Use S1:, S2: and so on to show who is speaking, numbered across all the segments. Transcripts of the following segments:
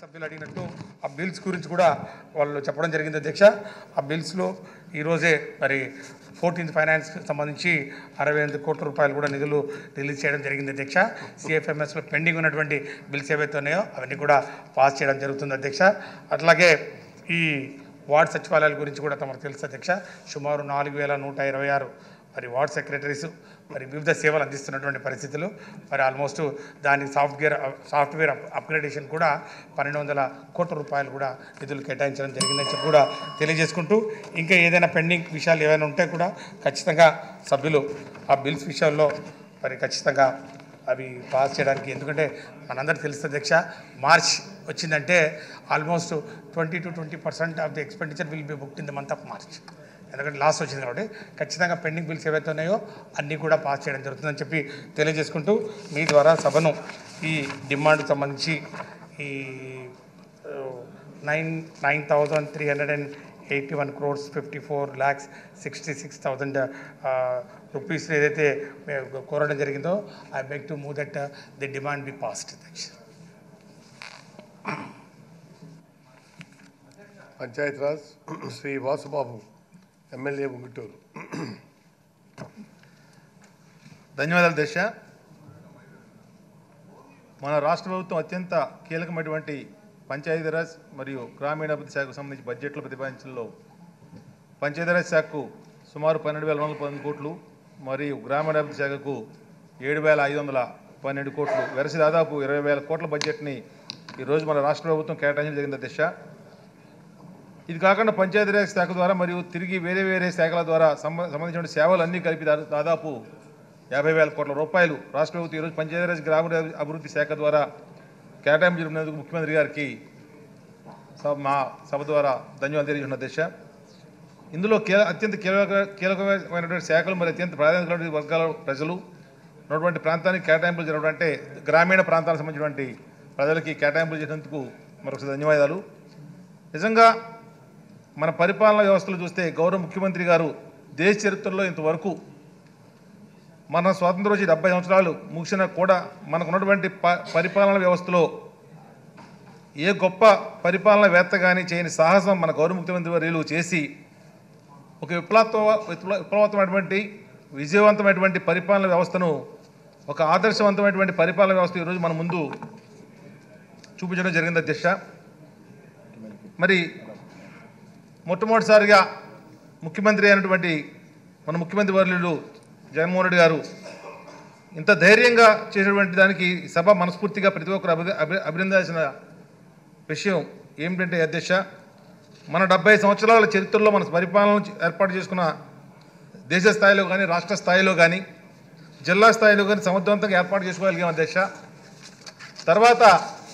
S1: సభ్యులు అడిగినట్టు ఆ బిల్స్ గురించి కూడా వాళ్ళు చెప్పడం జరిగింది అధ్యక్ష ఆ బిల్స్లో ఈరోజే మరి ఫోర్టీన్త్ ఫైనాన్స్కి సంబంధించి అరవై ఎనిమిది కోట్ల రూపాయలు కూడా నిధులు రిలీజ్ చేయడం జరిగింది అధ్యక్ష సిఎఫ్ఎంఎస్లో పెండింగ్ ఉన్నటువంటి బిల్స్ ఏవైతే ఉన్నాయో అవన్నీ కూడా పాస్ చేయడం జరుగుతుంది అధ్యక్ష అట్లాగే ఈ వార్డ్ సచివాలయాల గురించి కూడా తమకు తెలుసు అధ్యక్ష సుమారు నాలుగు వేల నూట ఇరవై ఆరు మరి వార్డ్ సెక్రటరీస్ మరి వివిధ సేవలు అందిస్తున్నటువంటి పరిస్థితులు మరి ఆల్మోస్ట్ దాని సాఫ్ట్వేర్ సాఫ్ట్వేర్ అప్- అప్గ్రేడేషన్ కూడా పన్నెండు వందల కోట్ల రూపాయలు కూడా నిధులు కేటాయించడం జరిగిందని చెప్పి కూడా తెలియజేసుకుంటూ ఇంకా ఏదైనా పెండింగ్ విషయాలు ఏమైనా ఉంటే కూడా ఖచ్చితంగా సభ్యులు ఆ బిల్స్ విషయాల్లో మరి ఖచ్చితంగా అవి పాస్ చేయడానికి ఎందుకంటే మనందరికీ తెలుసు అధ్యక్ష మార్చ్ వచ్చిందంటే almost twenty two twenty percent of the expenditure will be booked in the month of March ఎందుకంటే లాస్ట్ వచ్చింది కాబట్టి ఖచ్చితంగా పెండింగ్ బిల్స్ ఏవైతే ఉన్నాయో అన్నీ కూడా పాస్ చేయడం జరుగుతుందని చెప్పి తెలియజేసుకుంటూ మీ ద్వారా సభను ఈ డిమాండ్కి సంబంధించి ఈ nine nine thousand three hundred and eighty one crores fifty four lakhs sixty six thousand rupees ఏదైతే మేము కోరడం జరిగిందో I beg to move that the demand be passed అధ్యక్ష
S2: పంచాయతీరాజ్ శ్రీ వాసుబాబు ఎమ్మెల్యే గుంటూరు
S3: ధన్యవాదాలు దశ మన రాష్ట్ర ప్రభుత్వం అత్యంత కీలకమైనటువంటి పంచాయతీరాజ్ మరియు గ్రామీణాభివృద్ధి శాఖకు సంబంధించి బడ్జెట్లో ప్రతిపాదించడంలో పంచాయతీరాజ్ శాఖకు సుమారు పన్నెండు వేల వందల పన్నెండు కోట్లు మరియు గ్రామీణాభివృద్ధి శాఖకు ఏడు వేల ఐదు వందల పన్నెండు కోట్లు వెరసి దాదాపు ఇరవై వేల కోట్ల బడ్జెట్ని ఈరోజు మన రాష్ట్ర ప్రభుత్వం కేటాయించడం జరిగింది దిశ ఇది కాకుండా పంచాయతీరాజ్ శాఖ ద్వారా మరియు తిరిగి వేరే వేరే శాఖల ద్వారా సంబ- సంబంధించిన సేవలు అన్నీ కలిపి దా- దాదాపు యాభై వేల కోట్ల రూపాయలు రాష్ట్ర ప్రభుత్వం ఈరోజు పంచాయతీరాజ్ గ్రామీణ అభివృద్ధి శాఖ ద్వారా కేటాయింపు జరిపినందుకు ముఖ్యమంత్రి గారికి సభ మా సభ ద్వారా ధన్యవాదాలు తెలియజేస్తున్న దిశ ఇందులో కీల అత్యంత కీలక కీలకమైనటువంటి శాఖలు మరి అత్యంత ప్రాధాన్యత వర్గాల ప్రజలు ఉన్నటువంటి ప్రాంతానికి కేటాయింపులు జరగడం అంటే గ్రామీణ ప్రాంతాలకు సంబంధించినటువంటి ప్రజలకి కేటాయింపులు చేసినందుకు మరొకసారి ధన్యవాదాలు నిజంగా మన పరిపాలనా వ్యవస్థలు చూస్తే గౌరవ ముఖ్యమంత్రి గారు దేశ చరిత్రలో ఇంతవరకు మన స్వాతంత్రం వచ్చి డెబ్బై సంవత్సరాలు ముగిసినా కూడా మనకు ఉన్నటువంటి ప పరిపాలనా వ్యవస్థలో ఏ గొప్ప పరిపాలనవేత్త కానీ చేయని సాహసం మన గౌరవ ముఖ్యమంత్రి వర్యులు చేసి ఒక విప్లవ విప్లవ- విప్లవమైనటువంటి విజయవంతమైనటువంటి పరిపాలన వ్యవస్థను ఒక ఆదర్శవంతమైనటువంటి పరిపాలన వ్యవస్థ ఈరోజు మన ముందు చూపించడం జరిగింది అధ్యక్ష మరి మొట్టమొదటిసారిగా ముఖ్యమంత్రి అయినటువంటి మన ముఖ్యమంత్రి వర్యులు జగన్మోహన్ రెడ్డి గారు ఇంత ధైర్యంగా చేసినటువంటి దానికి ఈ సభ మనస్ఫూర్తిగా ప్రతి ఒక్కరు అభి అభి- అభినందించాల్సిన విషయం ఏమిటంటే అధ్యక్ష మన డెబ్బై సంవత్సరాల చరిత్రలో మన పరిపాలన ఏర్పాటు చేసుకున్న దేశ స్థాయిలో కానీ రాష్ట్ర స్థాయిలో కానీ జిల్లా స్థాయిలో కానీ సమర్థవంతంగా ఏర్పాటు చేసుకోగలిగాం అధ్యక్ష తర్వాత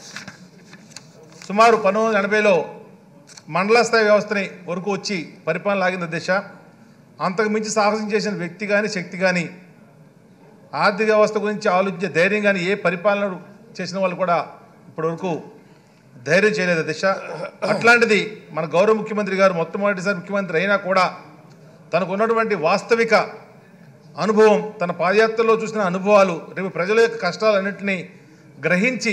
S3: సుమారు పంతొమ్మిది వందల ఎనభైలో మండల స్థాయి వ్యవస్థని వరకు వచ్చి పరిపాలన లాగింది దిశ అంతకు మించి సాహసం చేసిన వ్యక్తి కానీ శక్తి కానీ ఆర్థిక వ్యవస్థ గురించి ఆలోచించే ధైర్యం కానీ ఏ పరిపాలన చేసిన వాళ్ళు కూడా ఇప్పటివరకు ధైర్యం చేయలేదు దిశ అట్లాంటిది మన గౌరవ ముఖ్యమంత్రి గారు మొట్టమొదటిసారి ముఖ్యమంత్రి అయినా కూడా తనకు ఉన్నటువంటి వాస్తవిక అనుభవం తన పాదయాత్రలో చూసిన అనుభవాలు రేపు ప్రజల యొక్క కష్టాలన్నింటినీ గ్రహించి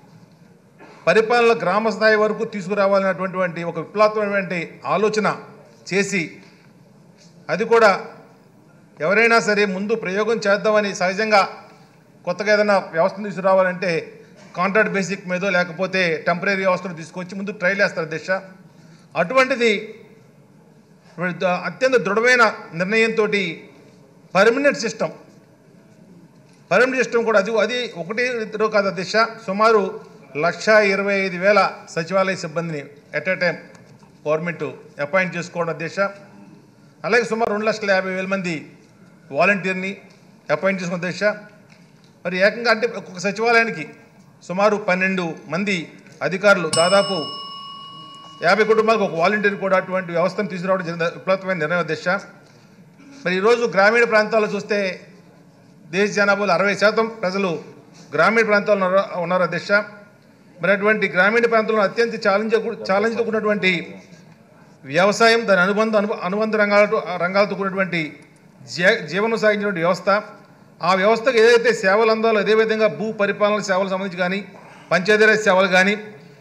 S3: పరిపాలన గ్రామ స్థాయి వరకు తీసుకురావాలన్నటువంటి ఒక విప్లవాత్మకమైనటువంటి ఆలోచన చేసి అది కూడా ఎవరైనా సరే ముందు ప్రయోగం చేద్దామని సహజంగా కొత్తగా ఏదైనా వ్యవస్థను తీసుకురావాలంటే కాంట్రాక్ట్ బేసిక్ మీదో లేకపోతే టెంపరీ వ్యవస్థను తీసుకొచ్చి ముందు ట్రైల్ వేస్తారు దిశ అటువంటిది ఇప్పుడు ద- అత్యంత దృఢమైన నిర్ణయంతో పర్మనెంట్ సిస్టమ్ పర్మనెంట్ సిస్టమ్ కూడా అది అది ఒకటి ఇద్దరు కాదు దిశ సుమారు లక్ష ఇరవై ఐదు వేల సచివాలయ సిబ్బందిని at a time government appoint చేసుకోవడం దిశ అలాగే సుమారు రెండు లక్షల యాభై వేల మంది వాలంటీర్ని అపాయింట్ చేసుకున్న దిశ మరి ఏకంగా అంటే ఒక్కొక్క సచివాలయానికి సుమారు పన్నెండు మంది అధికారులు దాదాపు యాభై కుటుంబాలకు ఒక వాలంటీర్ కూడా అటువంటి వ్యవస్థను తీసుకురావడం జరిగిన విప్లవమైన నిర్ణయం దిశ మరి ఈరోజు గ్రామీణ ప్రాంతాల్లో చూస్తే దేశ జనాభాలో అరవై శాతం ప్రజలు గ్రామీణ ప్రాంతాల్లో ఉన్నారు ఉన్నారు అధ్యక్ష మరి అటువంటి గ్రామీణ ప్రాంతంలో అత్యంత ఛాలెంజ్ ఛాలెంజ్తో కూడినటువంటి వ్యవసాయం దాని అనుబంధ అను అనుబంధ రంగాలతో రంగాలతో కూడినటువంటి జీ జీవనం సాగించినటువంటి వ్యవస్థ ఆ వ్యవస్థకు ఏదైతే సేవలు అందాలో అదేవిధంగా భూ పరిపాలన సేవలకు సంబంధించి కానీ పంచాయతీరాజ్ సేవలు కానీ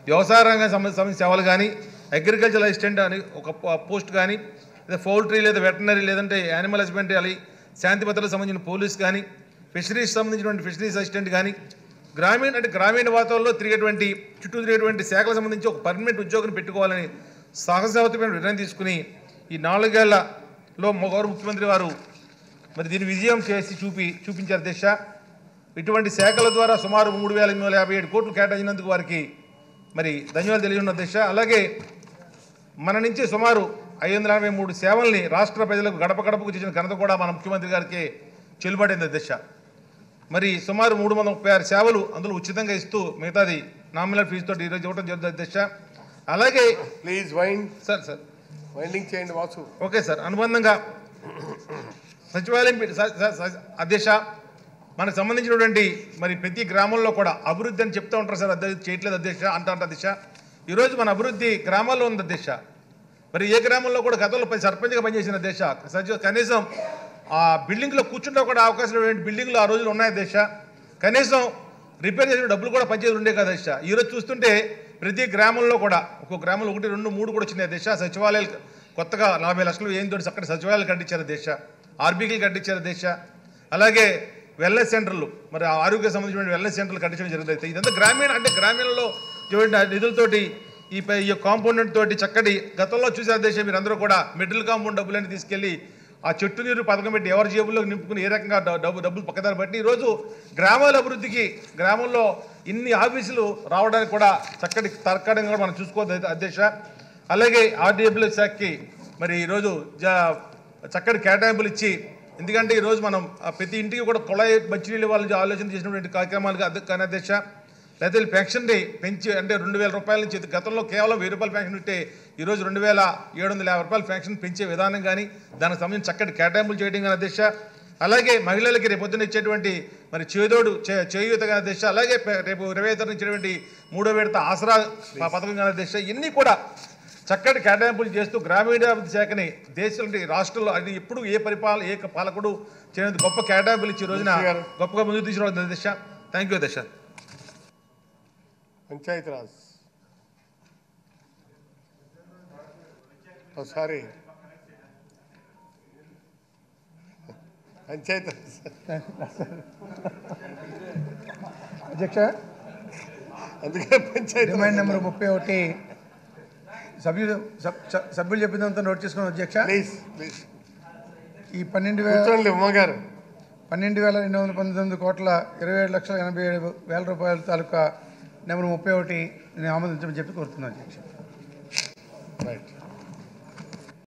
S3: వ్యవసాయ రంగం సంబంధించిన సంబంధించిన సేవలు కానీ అగ్రికల్చర్ అసిస్టెంట్ అని ఒక పో- పోస్ట్ కానీ లేదా పౌల్ట్రీ లేదా వెటనరీ లేదంటే యానిమల్ హస్బెండరీ అని శాంతి భద్రతలకు సంబంధించిన పోలీస్ కానీ ఫిషరీస్ సంబంధించినటువంటి ఫిషరీస్ అసిస్టెంట్ కానీ గ్రామీణ అంటే గ్రామీణ వాతావరణంలో తిరిగేటువంటి చుట్టూ తిరిగేటువంటి శాఖలకు సంబంధించి ఒక పర్మనెంట్ ఉద్యోగిని పెట్టుకోవాలని సాహసవతమైన నిర్ణయం తీసుకుని ఈ నాలుగేళ్లలో గౌరవ ముఖ్యమంత్రి వారు మరి దీని విజయం చేసి చూపి చూపించారు దిశ ఇటువంటి శాఖల ద్వారా సుమారు మూడు వేల ఎనిమిది వందల యాభై ఏడు కోట్లు కేటాయించినందుకు వారికి మరి ధన్యవాదాలు తెలియజేస్తున్న దిశ అలాగే మన నుంచి సుమారు ఐదు వందల ఎనభై మూడు సేవల్ని రాష్ట్ర ప్రజలకు గడప గడపకు చేసిన ఘనత కూడా మన ముఖ్యమంత్రి గారికి చెల్లుబడింది దిశ మరి సుమారు మూడు వందల ముప్పై ఆరు సేవలు అందులో ఉచితంగా ఇస్తూ మిగతాది నామినల్ ఫీజుతో ఈరోజు ఇవ్వడం జరుగుతుంది దిశ అలాగే
S2: please wind
S3: sir sir
S2: winding చేయండి వాసు
S3: ఓకే సార్ అనుబంధంగా సచివాలయం పెట్టి- స- స- స- అధ్యక్ష మనకు సంబంధించినటువంటి మరి ప్రతి గ్రామంలో కూడా అభివృద్ధి అని చెప్తూ ఉంటారు సార్ అధ్యక్ష చేయట్లేదు అధ్యక్ష అంటారు అధ్యక్ష ఈరోజు మన అభివృద్ధి గ్రామాల్లో ఉంది అధ్యక్ష మరి ఏ గ్రామంలో కూడా గతంలో పది సర్పంచ్గా పనిచేసిన దేశ సచివ కనీసం ఆ బిల్డింగ్లో కూర్చుంటే కూడా అవకాశం లేని బిల్డింగ్లు ఆ రోజులు ఉన్నాయి దేశ కనీసం రిపేర్ చేసిన డబ్బులు కూడా పంచేది ఉండే కదా దేశ ఈరోజు చూస్తుంటే ప్రతి గ్రామంలో కూడా ఒక్కో గ్రామంలో ఒకటి రెండు మూడు కూడా వచ్చినాయి దేశ సచివాలయాలు కొత్తగా నలభై లక్షలు ఏం తోటి అక్కడ సచివాలయాలు కట్టించారు దేశ ఆర్బీకీలు కట్టించారు దేశ అలాగే వెల్నెస్ సెంటర్లు మరి ఆ ఆరోగ్య సంబంధించిన వెల్నెస్ సెంటర్లు కట్టించడం జరుగుతుంది ఇదంతా గ్రామీణ అంటే గ్రామీణంలో చూడండి ఆ నిధులతోటి ఈ పై- ఈ కాంపౌండెంట్ తోటి చక్కటి గతంలో చూసారు దేశం మీరు అందరూ కూడా మిడిల్ కాంపౌండ్ డబ్బులని తీసుకెళ్లి ఆ చెట్టు నీరు పథకం పెట్టి ఎవరి జేబుల్లో నింపుకుని ఏ రకంగా డ- డబ్బు డబ్బులు పక్కదారి బట్టి ఈరోజు గ్రామాల అభివృద్ధికి గ్రామంలో ఇన్ని ఆఫీసులు రావడానికి కూడా చక్కటి తర్కడంగా కూడా మనం చూసుకోవద్దు అధ్యక్ష అలాగే ఆర్డీఎఫ్ఎల్ శాఖకి మరి ఈరోజు జా చక్కటి కేటాయింపులు ఇచ్చి ఎందుకంటే ఈరోజు మనం ఆ ప్రతి ఇంటికి కూడా కుళాయి మంచినీళ్ళు వాళ్ళని ఆలోచన చేసినటువంటి కార్యక్రమాలుగా అధ్య- కానీ అధ్యక్ష లేకపోతే పెన్షన్ని పెంచి అంటే రెండు వేల రూపాయల నుంచి గతంలో కేవలం వెయ్యి రూపాయల పెన్షన్ ఉంటే ఈరోజు రెండు వేల ఏడు వందల యాభై రూపాయల పెన్షన్ పెంచే విధానం కానీ దానికి సంబంధించి చక్కటి కేటాయింపులు చేయడం కానీ అధ్యక్ష అలాగే మహిళలకి రేపు పొద్దున్న ఇచ్చేటువంటి మరి చేదోడు చే- చేయూత కానీ అధ్యక్ష అలాగే పె- రేపు ఇరవై తరగతి ఇచ్చేటువంటి మూడో విడత ఆసరా ప- పథకం కానీ అధ్యక్ష ఇన్ని కూడా చక్కటి కేటాయింపులు చేస్తూ గ్రామీణాభివృద్ధి శాఖని దేశంలో రాష్ట్రంలో అది ఎప్పుడు ఏ పరిపాలన ఏ పాలకుడు చేయడానికి గొప్ప కేటాయింపులు ఇచ్చి ఈ రోజున
S2: మంత్రి గారు.
S3: గొప్పగా ముందుకు తీసుకురావడం దశ థ్యాంక్ యూ దశ
S2: పంచాయత్ రాజ్ ఒకసారి పంచాయత్ రాజ్
S4: అధ్యక్ష
S2: అందుకే పంచాయత్
S4: డిమాండ్ నెంబర్ ముప్పై ఒకటి సభ్యులు సబ్- స- సభ్యులు చెప్పినంత నోట్ చేసుకున్నాం అధ్యక్ష
S2: ప్లీజ్ ప్లీజ్
S4: ఈ పన్నెండు వేల
S2: కూర్చోండి ఉమ్మగారు
S4: పన్నెండు వేల రెండు వందల పంతొమ్మిది కోట్ల ఇరవై ఏడు లక్షల ఎనభై ఏడు వేల రూపాయల తాలూకా నెంబర్ ముప్పై ఒకటి నేను ఆమోదించమని చెప్పి కోరుతున్నాను అధ్యక్ష
S2: రైట్